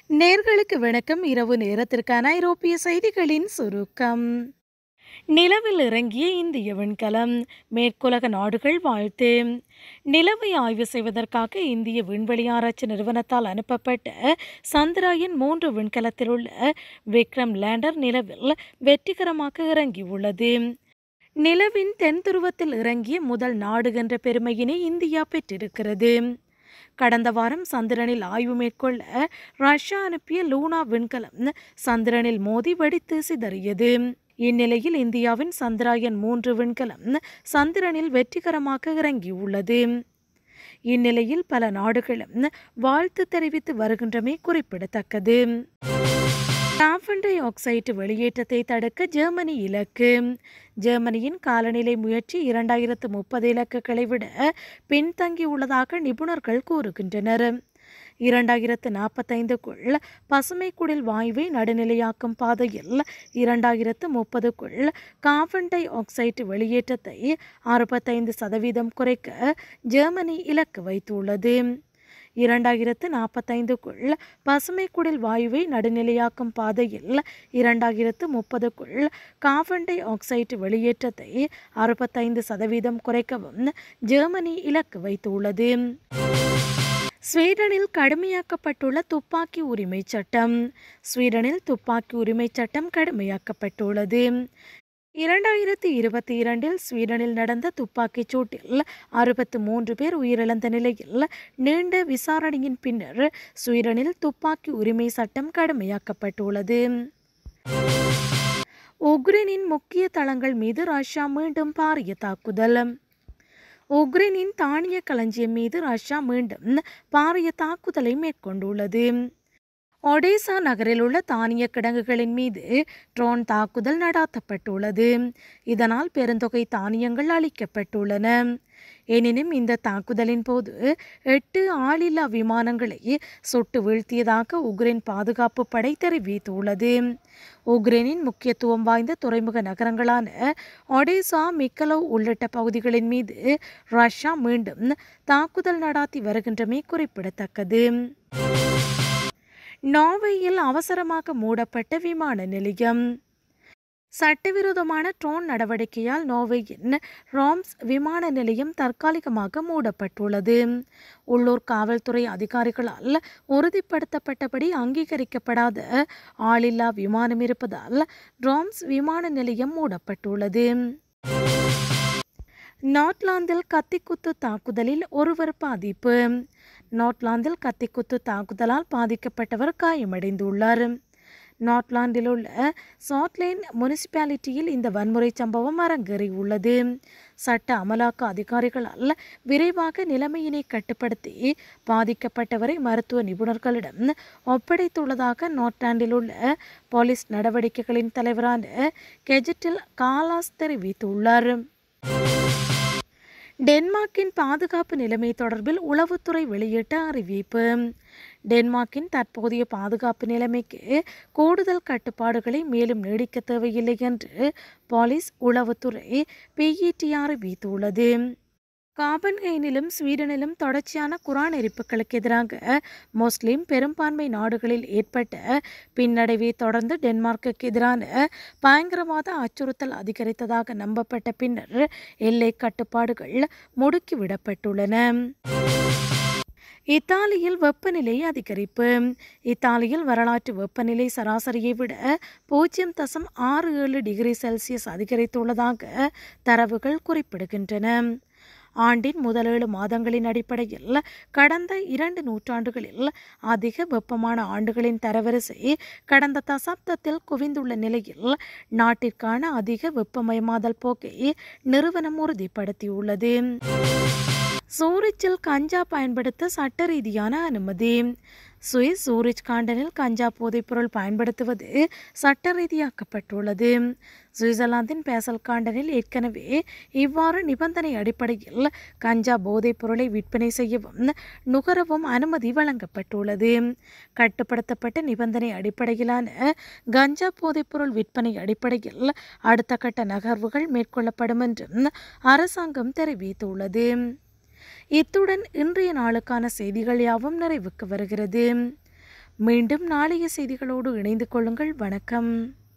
நேர்களுக்கு வணக்கம் இரவு நேரத்திற்கான ஐரோப்பிய செய்திகளின் சுருக்கம் நிலவில் இறங்கிய இந்திய விண்கலம் மேற்குலக நாடுகள் வாழ்த்து நிலவை ஆய்வு செய்வதற்காக இந்திய விண்வெளி ஆராய்ச்சி நிறுவனத்தால் அனுப்பப்பட்ட சந்திராயன் மூன்று விண்கலத்தில் உள்ள விக்ரம் லேண்டர் நிலவில் வெற்றிகரமாக இறங்கியுள்ளது நிலவின் தென் துருவத்தில் இறங்கிய முதல் நாடு என்ற பெருமையினை இந்தியா பெற்றிருக்கிறது கடந்த வாரம் சந்திரனில் ஆய்வு மேற்கொள்ள ரஷ்யா அனுப்பிய லூனா விண்கலம் சந்திரனில் மோதி வெடித்து சிதறியது இந்நிலையில் இந்தியாவின் சந்திராயன் மூன்று விண்கலம் சந்திரனில் வெற்றிகரமாக இறங்கியுள்ளது இந்நிலையில் பல நாடுகளும் வாழ்த்து தெரிவித்து வருகின்றமை குறிப்பிடத்தக்கது கார்பன் டை ஆக்சைடு வெளியேற்றத்தை தடுக்க ஜெர்மனி இலக்கு ஜெர்மனியின் காலநிலை முயற்சி இரண்டாயிரத்து முப்பது இலக்குகளை விட பின்தங்கியுள்ளதாக நிபுணர்கள் கூறுகின்றனர் இரண்டாயிரத்து நாற்பத்தைந்துக்குள் பசுமை குடில் வாயுவை நடுநிலையாக்கும் பாதையில் இரண்டாயிரத்து முப்பதுக்குள் கார்பன் டை ஆக்சைடு வெளியேற்றத்தை அறுபத்தைந்து சதவீதம் குறைக்க ஜெர்மனி இலக்கு வைத்துள்ளது இரண்டாயிரத்து நாற்பத்தைந்துக்குள் பசுமை குடில் வாயுவை நடுநிலையாக்கும் பாதையில் இரண்டாயிரத்து முப்பதுக்குள் கார்பன் டை ஆக்சைடு வெளியேற்றத்தை அறுபத்தைந்து சதவீதம் குறைக்கவும் ஜெர்மனி இலக்கு வைத்துள்ளது ஸ்வீடனில் கடுமையாக்கப்பட்டுள்ள துப்பாக்கி உரிமை சட்டம் ஸ்வீடனில் துப்பாக்கி உரிமை சட்டம் கடுமையாக்கப்பட்டுள்ளது இரண்டாயிரத்தி இருபத்தி இரண்டில் ஸ்வீடனில் நடந்த துப்பாக்கிச் சூட்டில் அறுபத்து மூன்று பேர் உயிரிழந்த நிலையில் நீண்ட விசாரணையின் பின்னர் ஸ்வீடனில் துப்பாக்கி உரிமை சட்டம் கடுமையாக்கப்பட்டுள்ளது உக்ரைனின் முக்கிய தளங்கள் மீது ரஷ்யா மீண்டும் பாரிய தாக்குதல் உக்ரைனின் தானிய களஞ்சியம் மீது ரஷ்யா மீண்டும் பாரிய தாக்குதலை மேற்கொண்டுள்ளது ஒடேசா நகரில் உள்ள தானிய கிடங்குகளின் மீது ட்ரோன் தாக்குதல் நடாத்தப்பட்டுள்ளது இதனால் பெருந்தொகை தானியங்கள் அளிக்கப்பட்டுள்ளன எனினும் இந்த தாக்குதலின் போது எட்டு ஆளில்லா விமானங்களை சுட்டு வீழ்த்தியதாக உக்ரைன் பாதுகாப்பு படை தெரிவித்துள்ளது உக்ரைனின் முக்கியத்துவம் வாய்ந்த துறைமுக நகரங்களான ஒடேசா மிக்கலோவ் உள்ளிட்ட பகுதிகளின் மீது ரஷ்யா மீண்டும் தாக்குதல் நடாத்தி வருகின்றமை குறிப்பிடத்தக்கது நார்வேயில் அவசரமாக மூடப்பட்ட விமான நிலையம் சட்டவிரோதமான ட்ரோன் நடவடிக்கையால் நோர்வேயின் ராம்ஸ் விமான நிலையம் தற்காலிகமாக மூடப்பட்டுள்ளது உள்ளூர் காவல்துறை அதிகாரிகளால் உறுதிப்படுத்தப்பட்டபடி அங்கீகரிக்கப்படாத ஆளில்லா விமானம் இருப்பதால் ராம்ஸ் விமான நிலையம் மூடப்பட்டுள்ளது நாட்லாந்தில் கத்திக்குத்து தாக்குதலில் ஒருவர் பாதிப்பு நாட்லாந்தில் கத்திக்குத்து தாக்குதலால் பாதிக்கப்பட்டவர் காயமடைந்துள்ளார் நாட்லாண்டில் உள்ள சாட்லேன் முனிசிபாலிட்டியில் இந்த வன்முறை சம்பவம் அரங்கேறியுள்ளது சட்ட அமலாக்க அதிகாரிகளால் விரைவாக நிலைமையினை கட்டுப்படுத்தி பாதிக்கப்பட்டவரை மருத்துவ நிபுணர்களிடம் ஒப்படைத்துள்ளதாக நாட்லாண்டில் உள்ள போலீஸ் நடவடிக்கைகளின் தலைவரான கெஜெட்டில் காலாஸ் தெரிவித்துள்ளார் டென்மார்க்கின் பாதுகாப்பு நிலைமை தொடர்பில் உளவுத்துறை வெளியிட்ட அறிவிப்பு டென்மார்க்கின் தற்போதைய பாதுகாப்பு நிலைமைக்கு கூடுதல் கட்டுப்பாடுகளை மேலும் நீடிக்க தேவையில்லை என்று போலீஸ் உளவுத்துறை பிஇடி அறிவித்துள்ளது காபன்கைனிலும் ஸ்வீடனிலும் தொடர்ச்சியான குரான் எரிப்புகளுக்கு எதிராக முஸ்லிம் பெரும்பான்மை நாடுகளில் ஏற்பட்ட பின்னடைவை தொடர்ந்து டென்மார்க்குக்கு எதிரான பயங்கரவாத அச்சுறுத்தல் அதிகரித்ததாக நம்பப்பட்ட பின்னர் எல்லை கட்டுப்பாடுகள் முடுக்கிவிடப்பட்டுள்ளன இத்தாலியில் வெப்பநிலை அதிகரிப்பு இத்தாலியில் வரலாற்று வெப்பநிலை சராசரியை விட பூஜ்ஜியம் தசம் ஆறு ஏழு டிகிரி செல்சியஸ் அதிகரித்துள்ளதாக தரவுகள் குறிப்பிடுகின்றன ஆண்டின் முதல் ஏழு மாதங்களின் அடிப்படையில் கடந்த இரண்டு நூற்றாண்டுகளில் அதிக வெப்பமான ஆண்டுகளின் தரவரிசை கடந்த தசாப்தத்தில் குவிந்துள்ள நிலையில் நாட்டிற்கான அதிக வெப்பமயமாதல் போக்கை நிறுவனம் உறுதிப்படுத்தியுள்ளது சூரிச்சில் கஞ்சா பயன்படுத்த சட்ட ரீதியான அனுமதி சுவிஸ் சூரிச் காண்டனில் கஞ்சா போதைப்பொருள் பயன்படுத்துவது சட்ட ரீதியாக்கப்பட்டுள்ளது சுவிட்சர்லாந்தின் பேசல் காண்டனில் ஏற்கனவே இவ்வாறு நிபந்தனை அடிப்படையில் கஞ்சா போதைப் பொருளை விற்பனை செய்யவும் நுகரவும் அனுமதி வழங்கப்பட்டுள்ளது கட்டுப்படுத்தப்பட்ட நிபந்தனை அடிப்படையிலான கஞ்சா போதைப்பொருள் விற்பனை அடிப்படையில் அடுத்த கட்ட நகர்வுகள் மேற்கொள்ளப்படும் என்றும் அரசாங்கம் தெரிவித்துள்ளது இத்துடன் இன்றைய நாளுக்கான செய்திகள் யாவும் நிறைவுக்கு வருகிறது மீண்டும் நாளைய செய்திகளோடு இணைந்து கொள்ளுங்கள் வணக்கம்